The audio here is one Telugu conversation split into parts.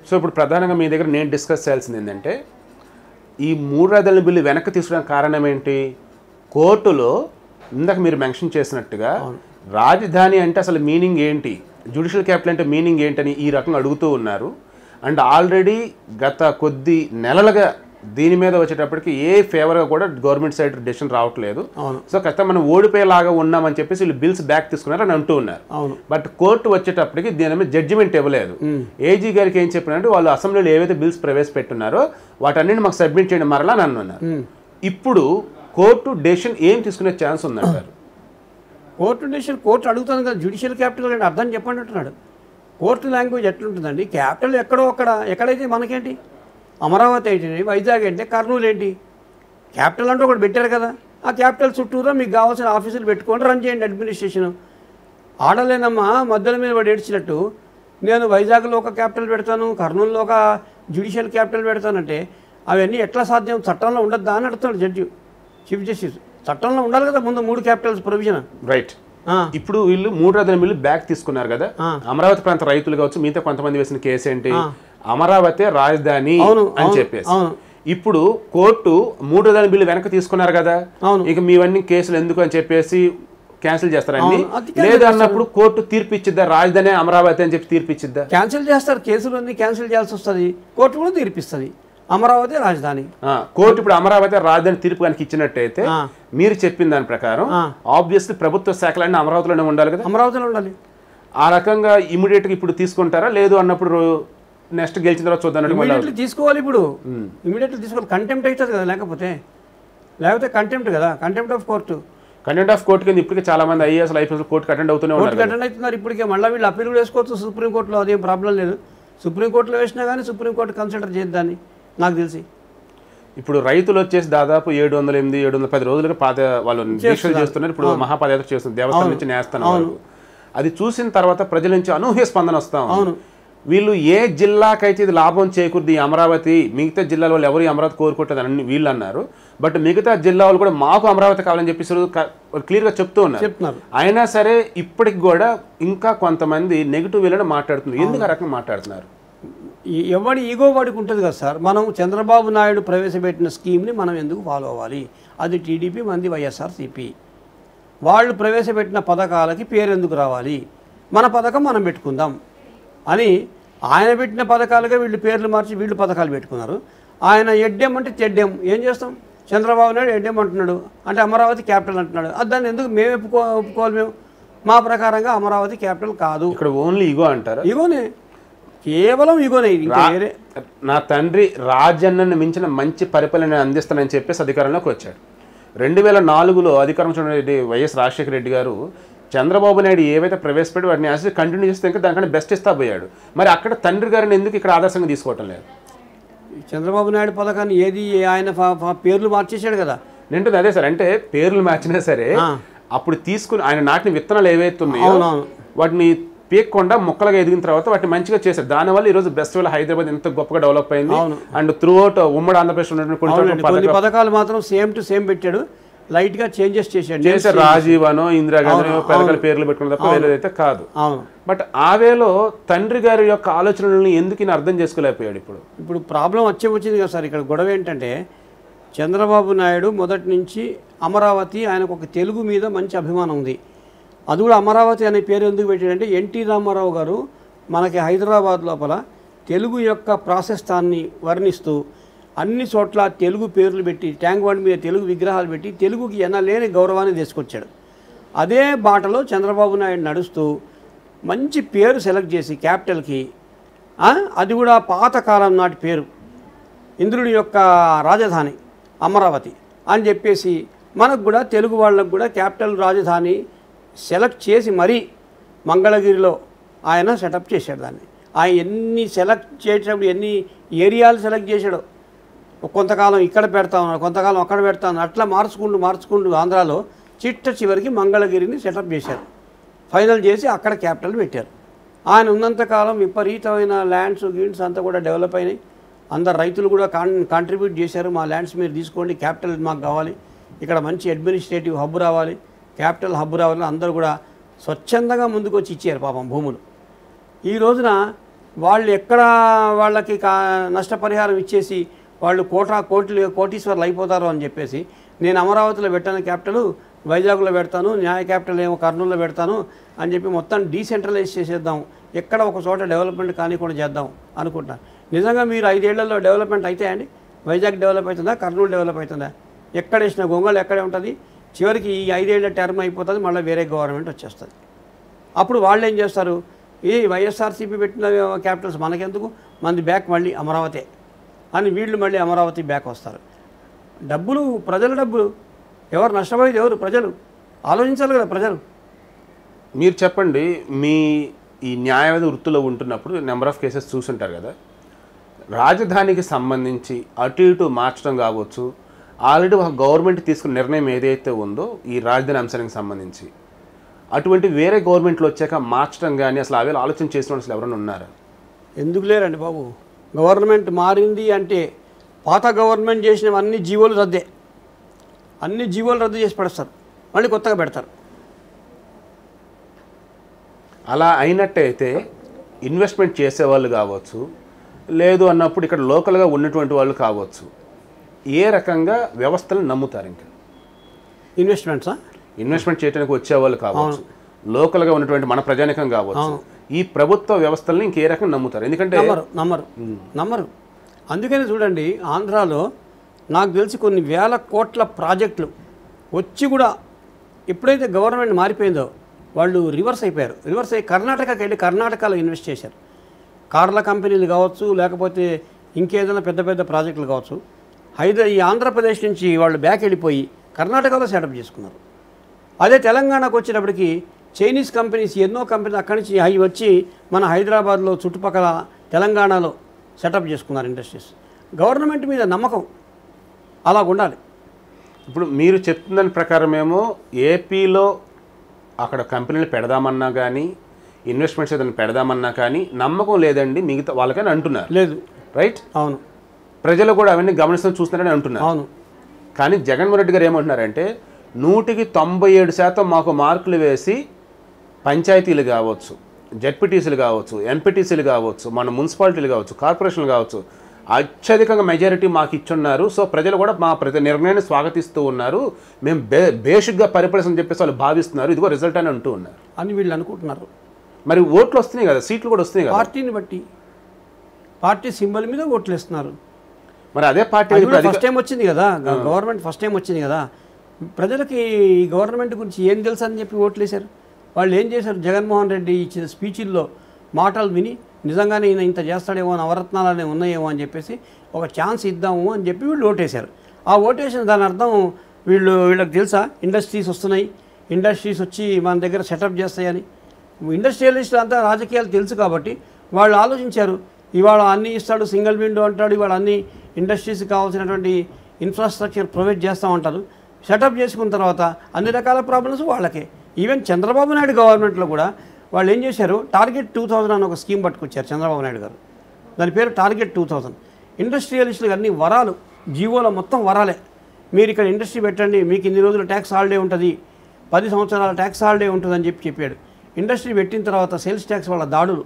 సో ఇప్పుడు ప్రధానంగా మీ దగ్గర నేను డిస్కస్ చేయాల్సింది ఏంటంటే ఈ మూడు రాజధానుల బిల్లు వెనక్కి తీసుకోవడానికి కారణం ఏంటి కోర్టులో ఇందాక మీరు మెన్షన్ చేసినట్టుగా రాజధాని అంటే అసలు మీనింగ్ ఏంటి జ్యుడిషియల్ క్యాపిటల్ అంటే మీనింగ్ ఏంటని ఈ రకంగా అడుగుతూ ఉన్నారు అండ్ ఆల్రెడీ గత కొద్ది నెలలుగా దీని మీద వచ్చేటప్పటికి ఏ ఫేవర్గా కూడా గవర్నమెంట్ సైడ్ డెసిషన్ రావట్లేదు అవును. సో ఖచ్చితంగా మనం ఓడిపోయేలాగా ఉన్నామని చెప్పేసి వీళ్ళు బిల్స్ బ్యాక్ తీసుకున్నారు అని అంటూ ఉన్నారు అవును బట్ కోర్టు వచ్చేటప్పటికి దీని మీద జడ్జిమెంట్ ఇవ్వలేదు ఏజీ గారికి ఏం చెప్పినట్టు వాళ్ళు అసెంబ్లీలో ఏవైతే బిల్స్ ప్రవేశపెట్టున్నారో వాటన్నింటిని మాకు సబ్మిట్ చేయండి మరలా అని అన్నారు ఇప్పుడు కోర్టు డెసిషన్ ఏం తీసుకునే ఛాన్స్ ఉందంటారు కోర్టు డెసిషన్ కోర్టు అడుగుతుంది కదా జ్యుడిషియల్ క్యాపిటల్ అంటే అర్థం చెప్పండి అంటున్నాడు కోర్టు లాంగ్వేజ్ ఎట్లుంటుందండి క్యాపిటల్ ఎక్కడో అక్కడ ఎక్కడైతే మనకేంటి అమరావతి ఏంటి వైజాగ్ ఏంటి కర్నూలు ఏంటి క్యాపిటల్ అంటూ ఒకటి పెట్టారు కదా ఆ క్యాపిటల్ చుట్టూరా మీకు కావాల్సిన ఆఫీసులు పెట్టుకొని రన్ చేయండి అడ్మినిస్ట్రేషన్ ఆడలేనమ్మా మధ్యల మీద పడి ఏడ్చినట్టు నేను వైజాగ్లో ఒక క్యాపిటల్ పెడతాను కర్నూలులో ఒక జ్యుడిషియల్ క్యాపిటల్ పెడతానంటే అవన్నీ ఎట్లా సాధ్యం చట్టంలో ఉండద్దా అని అడుగుతాడు జడ్జి చీఫ్ జస్టిస్ చట్టంలో ఉండాలి కదా ముందు మూడు క్యాపిటల్స్ ప్రొవిజన్ రైట్ ఇప్పుడు వీళ్ళు మూడు రాజధాని బిల్లు బ్యాక్ తీసుకున్నారు కదా అమరావతి ప్రాంత రైతులు కావచ్చు మిగతా కొంతమంది వేసిన కేసు ఏంటి అమరావతి రాజధాని అవును, అని అవును, చెప్పేసి అవును. ఇప్పుడు కోర్టు మూడు రాజధాని బిల్లు వెనక్కి తీసుకున్నారు కదా అవును. ఇక మీవన్నీ కేసులు ఎందుకు అని చెప్పేసి క్యాన్సిల్ చేస్తారండి అవును, అది cancel లేదు అన్నప్పుడు కోర్టు తీర్పు ఇచ్చిద్దా రాజధాని అమరావతి అని చెప్పి తీర్పు ఇచ్చిద్దా క్యాన్సిల్ చేస్తారు కేసులన్నీ క్యాన్సిల్ చేయాల్సి వస్తుంది కోర్టు కూడా తీర్పిస్తుంది అమరావతి రాజధాని ఆ, కోర్టు ఇప్పుడు అమరావతి రాజధాని తీర్పు కనుక ఇచ్చినట్టయితే ఆ. మీరు చెప్పిన దాని ప్రకారం ఆ. ఆబ్వియస్లీ ప్రభుత్వ శాఖలన్నీ అమరావతిలోనే ఉండాలి కదా అమరావతిలో ఉండాలి ఆ రకంగా ఇమీడియట్ గా ఇప్పుడు తీసుకుంటారా లేదు అన్నప్పుడు నెక్స్ట్ గెలిచిన తర్వాత చూద్దాం అన్నట్టు మళ్ళీ ఇమీడియట్లీ తీసుకోవాలి ఇప్పుడు ఇమీడియట్లీ తీసుకోవాలి కంటెంప్ట్ అవుతుంది కదా లేకపోతే లేకపోతే కంటెంప్ట్ కదా contempt of court content of court కింద ఇప్పటికే చాలా మంది ఐఏఎస్ ఐపీఎస్ కోర్టుకి అటెండ్ అవుతూనే ఉన్నారు కోర్టుకి అటెండ్ అవుతున్నారు ఇప్పటికే మళ్ళీ వీళ్ళు అప్పీల్ కూడా వేసుకోవచ్చు సుప్రీంకోర్టులో అదేం ప్రాబ్లం లేదు సుప్రీంకోర్టులో వేసినా కానీ సుప్రీంకోర్టు కన్సిడర్ చేద్దాన్ని నాకు తెలిసి ఇప్పుడు రైతులు వచ్చేసి దాదాపు ఏడు వందల ఎనిమిది ఏడు వందల పది రోజులుగా పాద వాళ్ళు దీక్షలు చేస్తున్నారు ఇప్పుడు మహాపాదయాత్ర చేస్తున్నారు దేవస్థానం నుంచి నేస్తాను వరకు. అది చూసిన తర్వాత ప్రజల నుంచి అనూహ్య స్పందన వస్తా ఉంది. అవును. వీళ్ళు ఏ జిల్లాకైతే ఇది లాభం చేకూరుది ఈ అమరావతి మిగతా జిల్లాల వాళ్ళు ఎవరు ఈ అమరావతి కోరుకుంటుంది అని వీళ్ళు అన్నారు బట్ మిగతా జిల్లా వాళ్ళు కూడా మాకు అమరావతి కావాలని చెప్పేసి క్లియర్గా చెప్తూ ఉన్నారు చెప్తున్నారు అయినా సరే ఇప్పటికి కూడా ఇంకా కొంతమంది నెగిటివ్ వీళ్ళని మాట్లాడుతున్నారు ఎందుకు ఆ రకంగా మాట్లాడుతున్నారు ఈ- ఎవడి ఈగో వాడికి ఉంటుంది కదా సార్ మనం చంద్రబాబు నాయుడు ప్రవేశపెట్టిన స్కీమ్ని మనం ఎందుకు ఫాలో అవ్వాలి అది టీడీపీ మంది వైఎస్ఆర్సీపీ వాళ్ళు ప్రవేశపెట్టిన పథకాలకి పేరు ఎందుకు రావాలి మన పథకం మనం పెట్టుకుందాం అని ఆయన పెట్టిన పథకాలుగా వీళ్ళు పేర్లు మార్చి వీళ్ళు పథకాలు పెట్టుకున్నారు ఆయన ఎడ్డెం అంటే తెడ్డెం ఏం చేస్తాం చంద్రబాబు నాయుడు ఎడ్డెం అంటున్నాడు అంటే అమరావతి క్యాపిటల్ అంటున్నాడు అది దాన్ని ఎందుకు మేము ఒప్పుకో ఒప్పుకోవాలి మేము మా ప్రకారంగా అమరావతి క్యాపిటల్ కాదు ఇక్కడ ఓన్లీ ఇగో అంటారు ఇగోనే కేవలం ఇగోనే ఇంకా రా- వేరే నా తండ్రి రాజన్నను మించిన మంచి పరిపాలన చెప్పేసి చెప్పేసి అధికారంలోకి వచ్చాడు రెండు వేల నాలుగులో అధికారం చూడండి వైఎస్ రాజశేఖర రెడ్డి గారు చంద్రబాబు నాయుడు ఏవైతే ప్రవేశపెట్టి వాటిని యాజ్ కంటిన్యూ చేస్తే ఇంకా దానికంటే బెస్ట్ ఇస్తా పోయాడు మరి అక్కడ తండ్రి గారిని ఎందుకు ఇక్కడ ఆదర్శంగా తీసుకోవటం లేదు చంద్రబాబు నాయుడు పథకాన్ని ఏది ఆయన ఫా- ఫా- పేర్లు మార్చేశాడు కదా నింటుంది అదే సార్ అంటే పేర్లు మార్చినా సరే ఆ. అప్పుడు తీసుకుని ఆయన నాటిన విత్తనాలు ఏవైతే ఉన్నాయో అవునవును. వాటిని పీక్కుండా మొక్కలుగా ఎదిగిన తర్వాత వాటిని మంచిగా చేశారు దానివల్ల ఈ రోజు బెస్ట్ వల్ల హైదరాబాద్ ఎంత గొప్పగా డెవలప్ అయింది అండ్ త్రూ అవుట్ ఉమ్మడి ఆంధ్రప్రదేశ్ ఉన్నటువంటి కొన్ని చోట్ల అవునండి కొన్ని పథకాలు మాత్రం సేమ్ టు సేమ్ పెట్టాడు లైట్గా చేంజెస్ చేశాడు చేశారు రాజీవ్ అనో ఇందిరాగాంధీ పథకాల పేర్లు పెట్టుకున్న తప్ప వేరేదైతే కాదు అవును బట్ ఆ వేలో తండ్రి గారి యొక్క ఆలోచనలను ఎందుకు ఈయన అర్థం చేసుకోలేకపోయాడు ఇప్పుడు ఇప్పుడు ప్రాబ్లం వచ్చే వచ్చింది కదా సార్ ఇక్కడ గొడవ ఏంటంటే చంద్రబాబు నాయుడు మొదటి నుంచి అమరావతి ఆయనకు ఒక తెలుగు మీద మంచి అభిమానం ఉంది అది కూడా అమరావతి అనే పేరు ఎందుకు పెట్టాడంటే ఎన్టీ రామారావు గారు మనకి హైదరాబాద్ లోపల తెలుగు యొక్క ప్రాశస్తాన్ని వర్ణిస్తూ అన్ని చోట్ల తెలుగు పేర్లు పెట్టి ట్యాంక్ బండ్ మీద తెలుగు విగ్రహాలు పెట్టి తెలుగుకి ఎనలేని గౌరవాన్ని తీసుకొచ్చాడు అదే బాటలో చంద్రబాబు నాయుడు నడుస్తూ మంచి పేరు సెలెక్ట్ చేసి క్యాపిటల్కి ఆ, అది కూడా పాతకాలం నాటి పేరు ఇంద్రుడి యొక్క రాజధాని అమరావతి అని చెప్పేసి మనకు కూడా తెలుగు వాళ్ళకు కూడా క్యాపిటల్ రాజధాని సెలెక్ట్ చేసి మరీ మంగళగిరిలో ఆయన సెటప్ చేశాడు దాన్ని ఆయన ఎన్ని సెలెక్ట్ చేసేటప్పుడు ఎన్ని ఏరియాలు సెలెక్ట్ చేశాడో కొంతకాలం ఇక్కడ పెడతా ఉన్నాడు కొంతకాలం అక్కడ పెడతా ఉన్నాడు అట్లా మార్చుకుంటూ మార్చుకుంటూ ఆంధ్రాలో చిట్ట చివరికి మంగళగిరిని సెటప్ చేశారు ఫైనల్ చేసి అక్కడ క్యాపిటల్ పెట్టారు ఆయన ఉన్నంతకాలం విపరీతమైన ల్యాండ్స్ గీండ్స్ అంతా కూడా డెవలప్ అయినాయి అందరు రైతులు కూడా కాన్ కాంట్రిబ్యూట్ చేశారు మా ల్యాండ్స్ మీరు తీసుకోండి క్యాపిటల్ మాకు కావాలి ఇక్కడ మంచి అడ్మినిస్ట్రేటివ్ హబ్ రావాలి క్యాపిటల్ హబ్ రావాలని అందరూ కూడా స్వచ్ఛందంగా ముందుకు వచ్చి ఇచ్చారు పాపం భూములు ఈ రోజున వాళ్ళు ఎక్కడ వాళ్ళకి కా నష్టపరిహారం ఇచ్చేసి వాళ్ళు కోటా కోట్లు కోటీశ్వర్లు అయిపోతారు అని చెప్పేసి నేను అమరావతిలో పెట్టాను క్యాపిటల్ వైజాగ్లో పెడతాను న్యాయ క్యాపిటల్ ఏమో కర్నూలులో పెడతాను అని చెప్పి మొత్తం డీసెంట్రలైజ్ చేసేద్దాం ఎక్కడ ఒక చోట డెవలప్మెంట్ కానీ కూడా చేద్దాం అనుకుంటున్నాను నిజంగా మీరు ఐదేళ్లలో డెవలప్మెంట్ అయితే అండి వైజాగ్ డెవలప్ అవుతుందా కర్నూలు డెవలప్ అవుతుందా ఎక్కడ వేసిన గొంగళి ఎక్కడే ఉంటుంది చివరికి ఈ ఐదేళ్ల టర్మ్ అయిపోతుంది మళ్ళీ వేరే గవర్నమెంట్ వచ్చేస్తుంది అప్పుడు వాళ్ళు ఏం చేస్తారు ఈ వైఎస్ఆర్సీపీ పెట్టిన క్యాపిటల్స్ మనకెందుకు మనది బ్యాక్ మళ్ళీ అమరావతి అని వీళ్ళు మళ్ళీ అమరావతి బ్యాక్ వస్తారు డబ్బులు ప్రజల డబ్బులు ఎవరు నష్టపోయేది ఎవరు ప్రజలు ఆలోచించాలి కదా ప్రజలు మీరు చెప్పండి మీ ఈ న్యాయవాద వృత్తిలో ఉంటున్నప్పుడు నెంబర్ ఆఫ్ కేసెస్ చూసుంటారు కదా రాజధానికి సంబంధించి అటు ఇటు మార్చడం కావచ్చు ఆల్రెడీ ఒక గవర్నమెంట్ తీసుకున్న నిర్ణయం ఏదైతే ఉందో ఈ రాజధాని అంశానికి సంబంధించి అటువంటి వేరే గవర్నమెంట్లు వచ్చాక మార్చడం కానీ అసలు అవి ఆలోచన చేసిన వాళ్ళు అసలు ఎవరైనా ఉన్నారా ఎందుకు లేరండి బాబు గవర్నమెంట్ మారింది అంటే పాత గవర్నమెంట్ చేసినవన్నీ జీవోలు రద్దే అన్ని జీవోలు రద్దు చేసి పడేస్తారు మళ్ళీ కొత్తగా పెడతారు అలా అయినట్టయితే ఇన్వెస్ట్మెంట్ చేసేవాళ్ళు కావచ్చు లేదు అన్నప్పుడు ఇక్కడ లోకల్గా ఉన్నటువంటి వాళ్ళు కావచ్చు ఏ రకంగా వ్యవస్థలను నమ్ముతారు ఇంకా ఇన్వెస్ట్మెంట్సా ఇన్వెస్ట్మెంట్ చేయడానికి వచ్చేవాళ్ళు కావచ్చు లోకల్గా ఉన్నటువంటి మన ప్రజానికం కావచ్చు ఈ ప్రభుత్వ వ్యవస్థల్ని ఇంకే రకంగా నమ్ముతారు ఎందుకంటే నమ్మరు నమ్మరు నమ్మరు అందుకని చూడండి ఆంధ్రాలో నాకు తెలిసి కొన్ని వేల కోట్ల ప్రాజెక్టులు వచ్చి కూడా ఎప్పుడైతే గవర్నమెంట్ మారిపోయిందో వాళ్ళు రివర్స్ అయిపోయారు రివర్స్ అయ్యి కర్ణాటకకి వెళ్ళి కర్ణాటకలో ఇన్వెస్ట్ చేశారు కార్ల కంపెనీలు కావచ్చు లేకపోతే ఇంకేదైనా పెద్ద పెద్ద ప్రాజెక్టులు కావచ్చు హైదరా ఈ ఆంధ్రప్రదేశ్ నుంచి వాళ్ళు బ్యాక్ వెళ్ళిపోయి కర్ణాటకలో సెటప్ చేసుకున్నారు అదే తెలంగాణకు వచ్చినప్పటికి చైనీస్ కంపెనీస్ ఎన్నో కంపెనీలు అక్కడి నుంచి అవి వచ్చి మన హైదరాబాద్లో చుట్టుపక్కల తెలంగాణలో సెటప్ చేసుకున్నారు ఇండస్ట్రీస్ గవర్నమెంట్ మీద నమ్మకం అలా ఉండాలి ఇప్పుడు మీరు చెప్తున్న దాని ప్రకారమేమో ఏపీలో అక్కడ కంపెనీలు పెడదామన్నా కానీ ఇన్వెస్ట్మెంట్స్ ఏదైనా పెడదామన్నా కానీ నమ్మకం లేదండి మిగతా వాళ్ళకని అంటున్నారు లేదు రైట్ అవును ప్రజలు కూడా అవన్నీ గమనిస్తూ చూస్తున్నారని అంటున్నారు అవును కానీ జగన్మోహన్ రెడ్డి గారు ఏమంటున్నారంటే నూటికి తొంభై ఏడు శాతం మాకు మార్కులు వేసి పంచాయతీలు కావచ్చు జడ్పీటీసీలు కావచ్చు ఎంపీటీసీలు కావచ్చు మన మున్సిపాలిటీలు కావచ్చు కార్పొరేషన్లు కావచ్చు అత్యధికంగా మెజారిటీ మాకు ఇచ్చున్నారు సో ప్రజలు కూడా మా ప్రతి నిర్ణయాన్ని స్వాగతిస్తూ ఉన్నారు మేము బే బేసిక్గా పరిపాలన చెప్పేసి వాళ్ళు భావిస్తున్నారు ఇదిగో రిజల్ట్ అని అంటూ ఉన్నారు అని వీళ్ళు అనుకుంటున్నారు మరి ఓట్లు వస్తున్నాయి కదా సీట్లు కూడా వస్తున్నాయి కదా పార్టీని బట్టి పార్టీ సింబల్ మీద ఓట్లు వేస్తున్నారు మరి అదే పార్టీ అది ఇప్పుడు కూడా అధిక- ఫస్ట్ టైం వచ్చింది కదా గ- గవర్నమెంట్ ఫస్ట్ టైం వచ్చింది కదా ప్రజలకి ఈ గవర్నమెంట్ గురించి ఏం తెలుసు అని చెప్పి ఓట్లు వేశారు వాళ్ళు ఏం చేశారు జగన్మోహన్ రెడ్డి ఇచ్చిన స్పీచ్ల్లో మాటలు విని నిజంగానే ఈయన ఇంత చేస్తాడేమో నవరత్నాలనే ఉన్నాయేమో అని చెప్పేసి ఒక ఛాన్స్ ఇద్దాము అని చెప్పి వీళ్ళు ఓటేశారు ఆ ఓటేసిన దాని అర్థం వీళ్ళు వీళ్ళకి తెలుసా ఇండస్ట్రీస్ వస్తున్నాయి ఇండస్ట్రీస్ వచ్చి మన దగ్గర సెటప్ చేస్తాయని ఇండస్ట్రియలిస్టులు అంతా రాజకీయాలు తెలుసు కాబట్టి వాళ్ళు ఆలోచించారు ఇవాళ అన్ని ఇస్తాడు సింగిల్ విండో అంటాడు ఇవాళ అన్ని ఇండస్ట్రీస్కి కావాల్సినటువంటి ఇన్ఫ్రాస్ట్రక్చర్ ప్రొవైడ్ చేస్తామంటారు సెటప్ చేసుకున్న తర్వాత అన్ని రకాల ప్రాబ్లమ్స్ వాళ్ళకే ఈవెన్ చంద్రబాబు నాయుడు గవర్నమెంట్లో కూడా వాళ్ళు ఏం చేశారు టార్గెట్ టూ థౌజండ్ అని ఒక స్కీమ్ పట్టుకొచ్చారు చంద్రబాబు నాయుడు గారు దాని పేరు టార్గెట్ టూ థౌజండ్ ఇండస్ట్రియలిస్టులకు అన్ని వరాలు జీవోలో మొత్తం వరాలే మీరు ఇక్కడ ఇండస్ట్రీ పెట్టండి మీకు ఇన్ని రోజులు ట్యాక్స్ హాలిడే ఉంటుంది పది సంవత్సరాల ట్యాక్స్ హాలిడే ఉంటుందని చెప్పి చెప్పాడు ఇండస్ట్రీ పెట్టిన తర్వాత సేల్స్ ట్యాక్స్ వాళ్ళ దాడులు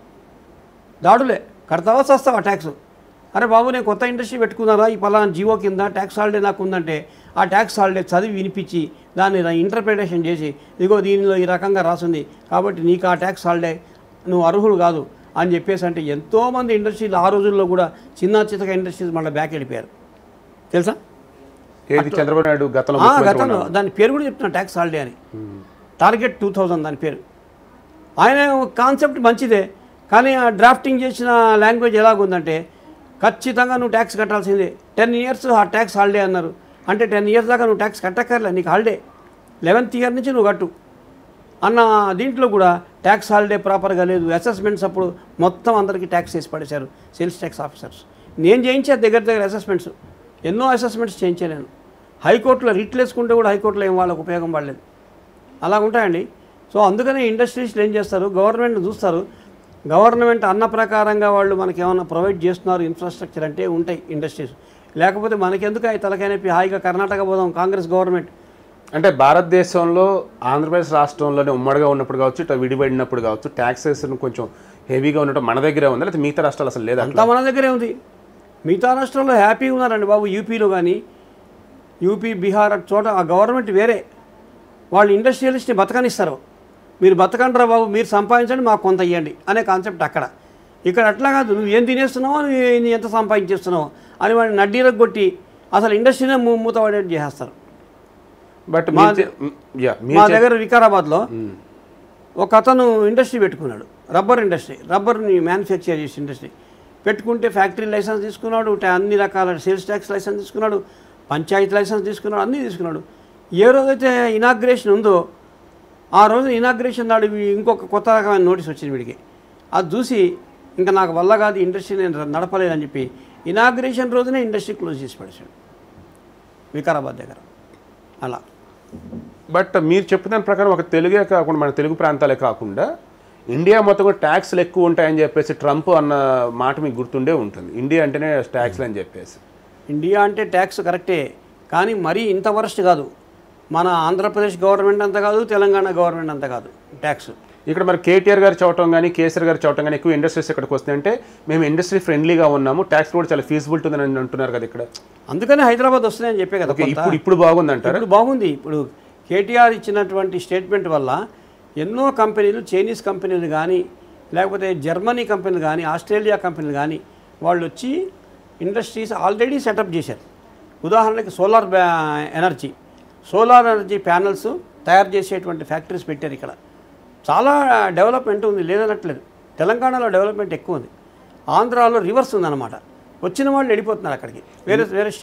దాడులే కడతావా వస్తావా ట్యాక్స్ అరే బాబు నేను కొత్త ఇండస్ట్రీ పెట్టుకున్నారా ఈ పలానా జీవో కింద ట్యాక్స్ హాలిడే నాకు ఉందంటే ఆ ట్యాక్స్ హాలిడే చదివి వినిపించి దాన్ని ఇంటర్ప్రిటేషన్ చేసి ఇదిగో దీనిలో ఈ రకంగా రాసింది కాబట్టి నీకు ఆ ట్యాక్స్ హాలిడే నువ్వు అర్హులు కాదు అని చెప్పేసి అంటే ఎంతోమంది ఇండస్ట్రీలు ఆ రోజుల్లో కూడా చిన్న చితక ఇండస్ట్రీస్ మళ్ళీ బ్యాక్ వెళ్ళిపోయారు తెలుసా ఏది చంద్రబాబు నాయుడు గతంలో ఆ, ముఖ్యమంత్రి గతంలో దాని పేరు కూడా చెప్తున్నా ట్యాక్స్ హాలిడే అని టార్గెట్ టూ థౌజండ్ దాని పేరు ఆయన కాన్సెప్ట్ మంచిదే కానీ ఆ డ్రాఫ్టింగ్ చేసిన లాంగ్వేజ్ ఎలాగుందంటే ఖచ్చితంగా నువ్వు ట్యాక్స్ కట్టాల్సిందే టెన్ ఇయర్స్ ఆ ట్యాక్స్ హాలిడే అన్నారు అంటే టెన్ ఇయర్స్ దాకా నువ్వు ట్యాక్స్ కట్టక్కర్లే నీకు హాలిడే లెవెన్త్ ఇయర్ నుంచి నువ్వు కట్టు అన్న దీంట్లో కూడా ట్యాక్స్ హాలిడే ప్రాపర్గా లేదు అసెస్మెంట్స్ అప్పుడు మొత్తం అందరికీ ట్యాక్స్ వేసి పడేశారు సేల్స్ ట్యాక్స్ ఆఫీసర్స్ నేను చేయించాను దగ్గర దగ్గర అసెస్మెంట్స్ ఎన్నో అసెస్మెంట్స్ చేయించాను నేను హైకోర్టులో రిట్లు వేసుకుంటే కూడా హైకోర్టులో ఏం వాళ్ళకి ఉపయోగం పడలేదు అలా ఉంటాయండి సో అందుకనే ఇండస్ట్రీస్లు ఏం చేస్తారు గవర్నమెంట్ చూస్తారు గవర్నమెంట్ అన్న ప్రకారంగా వాళ్ళు మనకి ఏమైనా ప్రొవైడ్ చేస్తున్నారు ఇన్ఫ్రాస్ట్రక్చర్ అంటే ఉంటాయి ఇండస్ట్రీస్ లేకపోతే మనకెందుకు అవి తలకైనప్పి హాయిగా కర్ణాటక పోదాం కాంగ్రెస్ గవర్నమెంట్ అంటే భారతదేశంలో ఆంధ్రప్రదేశ్ రాష్ట్రంలోనే ఉమ్మడిగా ఉన్నప్పుడు కావచ్చు ఇట్లా విడిపడినప్పుడు కావచ్చు ట్యాక్సెస్ను కొంచెం హెవీగా ఉండటం మన దగ్గరే ఉందా లేకపోతే మిగతా రాష్ట్రాలు అసలు లేదా అంతా మన దగ్గరే ఉంది మిగతా రాష్ట్రాల్లో హ్యాపీగా ఉన్నారండి బాబు యూపీలో కానీ యూపీ బీహార్ అటు చోట ఆ గవర్నమెంట్ వేరే వాళ్ళు ఇండస్ట్రియలిస్ట్ని బతకనిస్తారు మీరు బతకండిరా బాబు మీరు సంపాదించండి మాకు కొంత ఇవ్వండి అనే కాన్సెప్ట్ అక్కడ ఇక్కడ అట్లా కాదు నువ్వు ఏం తినేస్తున్నావో నువ్వు ఏ- ఎంత సంపాదించేస్తున్నావో అని వాడిని నడ్డీలకు కొట్టి అసలు ఇండస్ట్రీనే మూ మూతపడేట్టు చేసేస్తారు బట్ యా మా మీరు దగ్గర వికారాబాద్లో ఒక అతను ఇండస్ట్రీ పెట్టుకున్నాడు రబ్బర్ ఇండస్ట్రీ రబ్బర్ని మ్యానుఫ్యాక్చర్ చేసే ఇండస్ట్రీ పెట్టుకుంటే ఫ్యాక్టరీ లైసెన్స్ తీసుకున్నాడు టా- అన్ని రకాల సేల్స్ ట్యాక్స్ లైసెన్స్ తీసుకున్నాడు పంచాయతీ లైసెన్స్ తీసుకున్నాడు అన్నీ తీసుకున్నాడు ఏ రోజైతే ఇనాగ్రేషన్ ఉందో ఆ రోజు ఇనాగ్రేషన్ నాడు వీ- ఇంకొక కొత్త రకమైన నోటీస్ వచ్చింది వీడికి అది చూసి ఇంకా నాకు వల్ల కాదు ఇండస్ట్రీ నేను నడపలేదని చెప్పి ఇనాగ్రేషన్ రోజునే ఇండస్ట్రీ క్లోజ్ చేసి పడేసాడు వికారాబాద్ దగ్గర అలా బట్ మీరు చెప్పిన దాని ప్రకారం ఒక తెలుగే కాకుండా మన తెలుగు ప్రాంతాలే కాకుండా ఇండియా మొత్తం కూడా ట్యాక్స్లు ఎక్కువ ఉంటాయని చెప్పేసి ట్రంప్ అన్న మాట మీకు గుర్తుండే ఉంటుంది ఇండియా అంటేనే ట్యాక్స్లు అని చెప్పేసి ఇండియా అంటే ట్యాక్స్ కరెక్టే కానీ మరీ ఇంత వరస్ట్ కాదు మన ఆంధ్రప్రదేశ్ గవర్నమెంట్ అంత కాదు తెలంగాణ గవర్నమెంట్ అంత కాదు ట్యాక్స్ ఇక్కడ మరి కేటీఆర్ గారు చవటం కానీ కేసీఆర్ గారు చవటం కానీ ఎక్కువ ఇండస్ట్రీస్ ఇక్కడికి వస్తాయంటే మేము ఇండస్ట్రీ ఫ్రెండ్లీగా ఉన్నాము ట్యాక్స్ కూడా చాలా ఫీజిబిలిటీ ఉందని అంటున్నారు కదా ఇక్కడ అందుకనే హైదరాబాద్ వస్తున్నాయని చెప్పే కదా ఓకే కొంత. ఇప్పుడు ఇప్పుడు బాగుందంటారు ఇప్పుడు బాగుంది ఇప్పుడు కేటీఆర్ ఇచ్చినటువంటి స్టేట్మెంట్ వల్ల ఎన్నో కంపెనీలు చైనీస్ కంపెనీలు కానీ లేకపోతే జర్మనీ కంపెనీలు కానీ ఆస్ట్రేలియా కంపెనీలు కానీ వాళ్ళు వచ్చి ఇండస్ట్రీస్ ఆల్రెడీ సెటప్ చేశారు ఉదాహరణకి solar energy solar energy panels తయారు చేసేటువంటి ఫ్యాక్టరీస్ పెట్టారు ఇక్కడ చాలా డెవలప్మెంట్ ఉంది లేదనట్లేదు తెలంగాణలో డెవలప్మెంట్ ఎక్కువ ఉంది ఆంధ్రాలో రివర్స్ ఉందన్నమాట వచ్చిన వాళ్ళు వెళ్ళిపోతున్నారు అక్కడికి వేరే వేరే